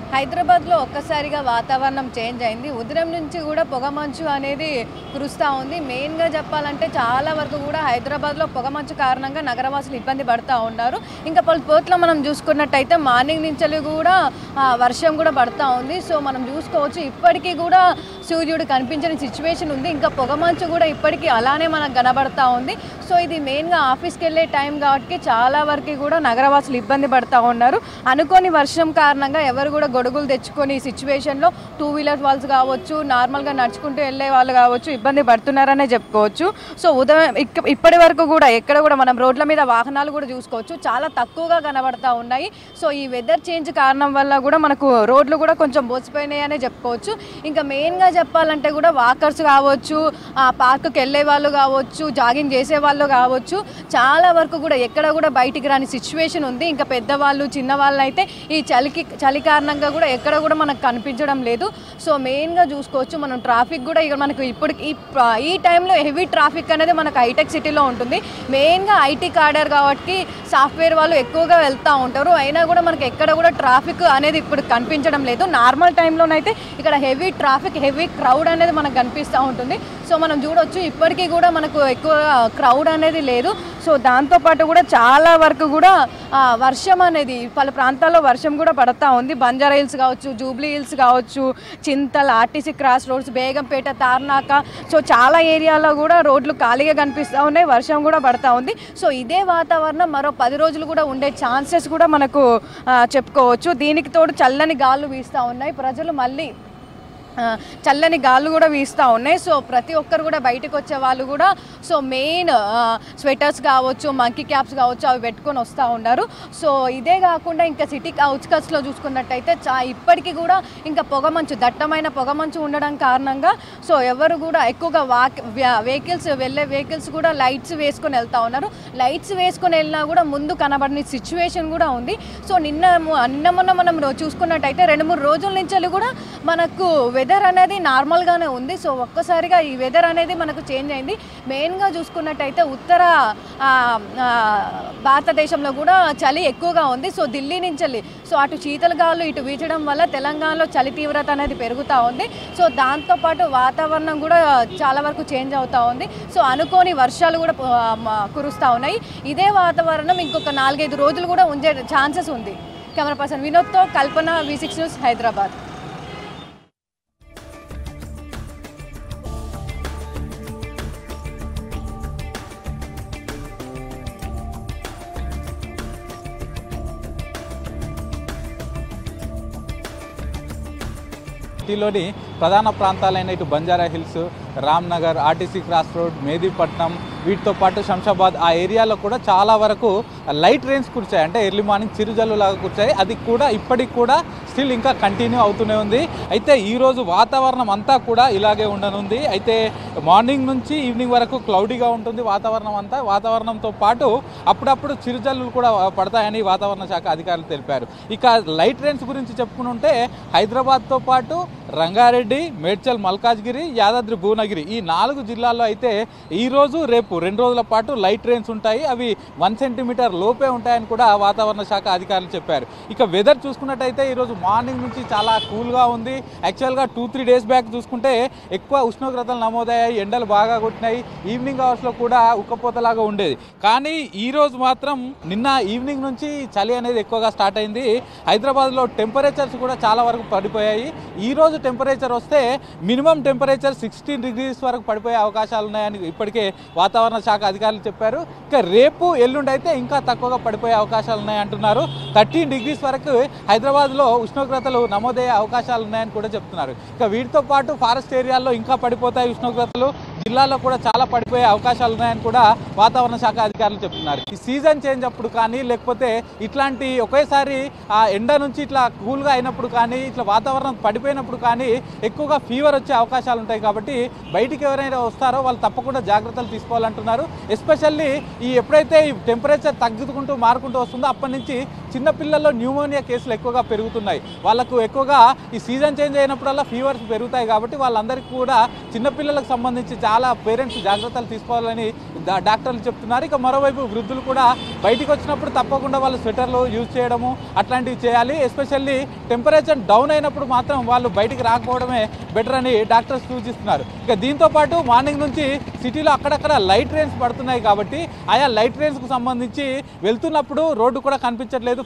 హైదరాబాద్లో ఒక్కసారిగా వాతావరణం చేంజ్ అయింది ఉదయం నుంచి కూడా పొగమంచు అనేది కురుస్తూ ఉంది మెయిన్గా చెప్పాలంటే చాలా వరకు కూడా హైదరాబాద్లో పొగమంచు కారణంగా నగరవాసులు ఇబ్బంది పడుతూ ఉన్నారు ఇంకా పలు చోట్ల మనం చూసుకున్నట్టయితే మార్నింగ్ నుంచి కూడా ఆ, వర్షం కూడా పడుతూ ఉంది సో మనం చూసుకోవచ్చు ఇప్పటికీ కూడా సూర్యుడు కనిపించని సిచ్యువేషన్ ఉంది ఇంకా పొగమంచు కూడా ఇప్పటికీ అలానే మనకు కనబడతా ఉంది సో ఇది మెయిన్గా ఆఫీస్కి వెళ్ళే టైం కాబట్టి చాలా వరకు కూడా నగరవాసులు ఇబ్బంది పడుతూ ఉన్నారు అనుకోని వర్షం కారణంగా ఎవరు కూడా గొడుగులు తెచ్చుకొని ఈ సిచ్యువేషన్లో టూ వీలర్ వాళ్ళస్ కావచ్చు నార్మల్గా నడుచుకుంటూ వెళ్ళే వాళ్ళు కావచ్చు ఇబ్బంది పడుతున్నారనే చెప్పుకోవచ్చు సో ఉదయం ఇక్క- ఇప్పటి వరకు కూడా ఎక్కడ కూడా మనం రోడ్ల మీద వాహనాలు కూడా చూసుకోవచ్చు చాలా తక్కువగా కనబడతా ఉన్నాయి సో ఈ వెదర్ చేంజ్ కారణం వల్ల కూడా మనకు రోడ్లు కూడా కొంచెం బోసిపోయినాయి అనే చెప్పుకోవచ్చు ఇంకా మెయిన్గా చెప్పాలంటే కూడా వాకర్స్ కావచ్చు ఆ పార్క్కి వెళ్ళే వాళ్ళు కావచ్చు జాగింగ్ చేసే వాళ్ళు కావచ్చు చాలా వరకు కూడా ఎక్కడ కూడా బయటికి రాని సిచ్యువేషన్ ఉంది ఇంకా పెద్దవాళ్ళు చిన్నవాళ్ళు అయితే ఈ చలికి చలి కారణంగా కూడా ఎక్కడ కూడా మనకు కనిపించడం లేదు సో మెయిన్గా చూసుకోవచ్చు మనం ట్రాఫిక్ కూడా ఇక మనకు ఇప్పుడు ఈ ప్ర- ఈ టైంలో హెవీ ట్రాఫిక్ అనేది మనకు హైటెక్ సిటీలో ఉంటుంది మెయిన్గా ఐటీ కార్డర్ కాబట్టి సాఫ్ట్వేర్ వాళ్ళు ఎక్కువగా వెళ్తూ ఉంటారు అయినా కూడా మనకి ఎక్కడ కూడా ట్రాఫిక్ అనేది ఇప్పుడు కనిపించడం లేదు నార్మల్ టైంలోనైతే ఇక్కడ హెవీ ట్రాఫిక్ హెవీ క్రౌడ్ అనేది మనకు కనిపిస్తూ ఉంటుంది సో మనం చూడొచ్చు ఇప్పటికీ కూడా మనకు ఎక్కువ క్రౌడ్ అనేది లేదు సో దాంతోపాటు కూడా చాలా వరకు కూడా ఆ, వర్షం అనేది పలు ప్రాంతాల్లో వర్షం కూడా పడతా ఉంది బంజారా హిల్స్ కావచ్చు జూబ్లీ హిల్స్ కావచ్చు Chintal RTC cross roads Begumpet Tarnaka so చాలా ఏరియాలో కూడా రోడ్లు ఖాళీగా కనిపిస్తూ ఉన్నాయి వర్షం కూడా పడతా ఉంది సో ఇదే వాతావరణం మరో పది రోజులు కూడా ఉండే ఛాన్సెస్ కూడా మనకు ఆ, చెప్పుకోవచ్చు దీనికి తోడు చల్లని గాలు వీస్తూ ఉన్నాయి ప్రజలు మళ్ళీ ఆ, చల్లని గాలు కూడా వీస్తూ ఉన్నాయి సో ప్రతి ఒక్కరు కూడా బయటకు వచ్చే వాళ్ళు కూడా సో మెయిన్ స్వెటర్స్ కావచ్చు మంకీ క్యాప్స్ కావచ్చు అవి పెట్టుకొని వస్తూ ఉన్నారు సో ఇదే కాకుండా ఇంకా సిటీ అవుట్స్కట్స్లో చూసుకున్నట్టయితే చా ఇప్పటికీ కూడా ఇంకా పొగమంచు దట్టమైన పొగమంచు ఉండడం కారణంగా సో ఎవరు కూడా ఎక్కువగా వాక్ వెహికల్స్ వెళ్ళే వెహికల్స్ కూడా లైట్స్ వేసుకొని వెళ్తా ఉన్నారు లైట్స్ వేసుకొని వెళ్ళినా కూడా ముందు కనబడని సిచ్యువేషన్ కూడా ఉంది సో నిన్న ము- నిన్న మొన్న మనం రో- చూసుకున్నట్టయితే రెండు మూడు రోజుల నుంచి కూడా మనకు వెదర్ అనేది నార్మల్గానే ఉంది సో ఒక్కసారిగా ఈ వెదర్ అనేది మనకు చేంజ్ అయింది మెయిన్గా చూసుకున్నట్టయితే ఉత్తర ఆ, ఆ, భారతదేశంలో కూడా చలి ఎక్కువగా ఉంది సో ఢిల్లీ నుంచి వెళ్ళి సో అటు శీతలగాలు ఇటు వీచడం వల్ల తెలంగాణలో చలి తీవ్రత అనేది పెరుగుతూ ఉంది సో దాంతోపాటు వాతావరణం కూడా చాలా వరకు చేంజ్ అవుతూ ఉంది సో అనుకోని వర్షాలు కూడా ఆ, మ- కురుస్తూ ఉన్నాయి ఇదే వాతావరణం ఇంకొక నాలుగైదు రోజులు కూడా ఉండే ఛాన్సెస్ ఉంది కెమెరా పర్సన్ వినోద్తో Kalpana V six news Hyderabad సిటీలోని ప్రధాన ప్రాంతాలైన ఇటు Banjara Hills Ramnagar RTC cross road Mehdipatnam వీటితో పాటు శంషాబాద్ ఆ ఏరియాలో కూడా చాలా వరకు లైట్ రెయిన్స్ కురిచాయి అంటే ఎర్లీ మార్నింగ్ చిరుజల్లు లాగా కురిచాయి అది కూడా ఇప్పటికి కూడా స్టిల్ ఇంకా కంటిన్యూ అవుతూనే ఉంది అయితే ఈరోజు వాతావరణం అంతా కూడా ఇలాగే ఉండనుంది అయితే మార్నింగ్ నుంచి ఈవినింగ్ వరకు క్లౌడీగా ఉంటుంది వాతావరణం అంతా వాతావరణంతో పాటు అప్పుడప్పుడు చిరుజల్లులు కూడా పడతాయని వాతావరణ శాఖ అధికారులు తెలిపారు ఇక లైట్ రెయిన్స్ గురించి చెప్పుకుని ఉంటే హైదరాబాద్తో పాటు రంగారెడ్డి మేడ్చల్ మల్కాజ్గిరి యాదాద్రి భువనగిరి ఈ నాలుగు జిల్లాల్లో అయితే ఈ రోజు రేపు రెండు రోజుల పాటు లైట్ రెయిన్స్ ఉంటాయి అవి వన్ సెంటీమీటర్ లోపే ఉంటాయని కూడా వాతావరణ శాఖ అధికారులు చెప్పారు ఇక వెదర్ చూసుకున్నట్టయితే ఈరోజు మార్నింగ్ నుంచి చాలా కూల్గా ఉంది యాక్చువల్గా టూ త్రీ డేస్ బ్యాక్ చూసుకుంటే ఎక్కువ ఉష్ణోగ్రతలు నమోదయ్యాయి ఎండలు బాగా కొట్టినాయి ఈవినింగ్ అవర్స్లో కూడా ఉక్కపోతలాగా ఉండేది కానీ ఈ రోజు మాత్రం నిన్న ఈవినింగ్ నుంచి చలి అనేది ఎక్కువగా స్టార్ట్ అయింది హైదరాబాద్లో టెంపరేచర్స్ కూడా చాలా వరకు పడిపోయాయి ఈ రోజు టెంపరేచర్ వస్తే మినిమం టెంపరేచర్ సిక్స్టీన్ డిగ్రీస్ వరకు పడిపోయే అవకాశాలు ఉన్నాయని ఇప్పటికే వాతావరణ శాఖ అధికారులు చెప్పారు ఇక రేపు ఎల్లుండి అయితే ఇంకా తక్కువగా పడిపోయే అవకాశాలు ఉన్నాయి అంటున్నారు థర్టీన్ డిగ్రీస్ వరకు హైదరాబాద్లో ఉష్ణోగ్రతలు నమోదయ్యే అవకాశాలు ఉన్నాయని కూడా చెప్తున్నారు ఇక వీటితో పాటు ఫారెస్ట్ ఏరియాల్లో ఇంకా పడిపోతాయి ఉష్ణోగ్రతలు జిల్లాలో కూడా చాలా పడిపోయే అవకాశాలు ఉన్నాయని కూడా వాతావరణ శాఖ అధికారులు చెప్తున్నారు ఈ సీజన్ చేంజ్ అప్పుడు కానీ లేకపోతే ఇట్లాంటి ఒకేసారి ఆ ఎండ నుంచి ఇట్లా కూల్గా అయినప్పుడు కానీ ఇట్లా వాతావరణం పడిపోయినప్పుడు కానీ ఎక్కువగా ఫీవర్ వచ్చే అవకాశాలు ఉంటాయి కాబట్టి బయటికి ఎవరైనా వస్తారో వాళ్ళు తప్పకుండా జాగ్రత్తలు తీసుకోవాలంటున్నారు ఎస్పెషల్లీ ఈ ఎప్పుడైతే ఈ టెంపరేచర్ తగ్గుకుంటూ మారుకుంటూ వస్తుందో అప్పటి నుంచి చిన్నపిల్లల్లో న్యూమోనియా కేసులు ఎక్కువగా పెరుగుతున్నాయి వాళ్ళకు ఎక్కువగా ఈ సీజన్ చేంజ్ అయినప్పుడల్లా ఫీవర్స్ పెరుగుతాయి కాబట్టి వాళ్ళందరికీ కూడా చిన్నపిల్లలకు సంబంధించి చాలా పేరెంట్స్ జాగ్రత్తలు తీసుకోవాలని డా- డాక్టర్లు చెప్తున్నారు ఇక మరోవైపు వృద్ధులు కూడా బయటికి వచ్చినప్పుడు తప్పకుండా వాళ్ళు స్వెటర్లు యూజ్ చేయడము అట్లాంటివి చేయాలి ఎస్పెషల్లీ టెంపరేచర్ డౌన్ అయినప్పుడు మాత్రం వాళ్ళు బయటికి రాకపోవడమే బెటర్ అని డాక్టర్స్ సూచిస్తున్నారు ఇక దీంతో పాటు మార్నింగ్ నుంచి సిటీలో అక్కడక్కడ లైట్ ట్రైన్స్ పడుతున్నాయి కాబట్టి ఆయా లైట్ ట్రైన్స్కు సంబంధించి వెళ్తున్నప్పుడు రోడ్డు కూడా కనిపించట్లేదు